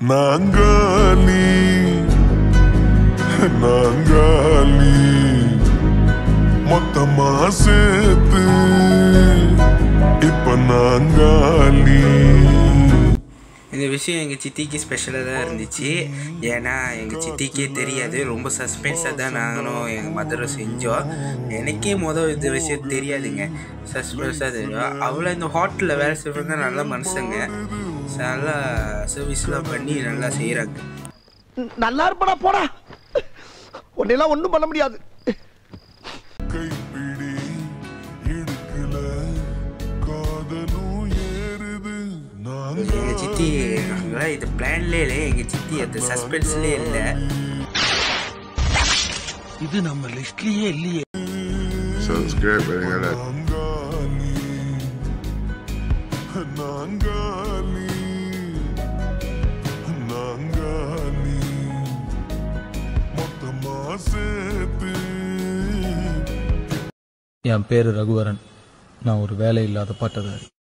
நாங்காலி நாங்காலி மொத்தமா சேர்த்து இப்ப நாங்காலி இந்த விஷயம் எங்கள் சித்திக்கு ஸ்பெஷலாக தான் இருந்துச்சு ஏன்னா எங்கள் சித்திக்கே தெரியாது ரொம்ப சஸ்பென்ஸாக தான் நாங்களும் எங்கள் மதரும் செஞ்சோம் எனக்கே மொதல் இந்த விஷயம் தெரியாதுங்க சஸ்பென்ஸாக தெரியும் அவ்வளோ இந்த ஹோட்டலில் வேலை செய்கிறவங்க நல்ல மனுஷங்க நல்லா சர்வீஸ்லாம் பண்ணி நல்லா செய்கிறாங்க நல்லா இருப்படா போடா உன்னெல்லாம் ஒண்ணும் பண்ண முடியாது கைப்பிடி இடுக்கல காதலும் ஏறுது எங்கள் சித்தி நாங்களாம் இது பிளான்லே இல்லை எங்கள் சித்தி அந்த சஸ்பென்ஸ்லேயே இல்லை இது நம்ம லிஸ்ட்லயே இல்லையே சப்ஸ்கிரைப் பண்ணுங்க நாங்காலி நாங்காலி நாங்காலி மொத்தமா சேர்த்து என் பேர் ரகுவரன் நான் ஒரு வேலை இல்லாத பட்டதாரி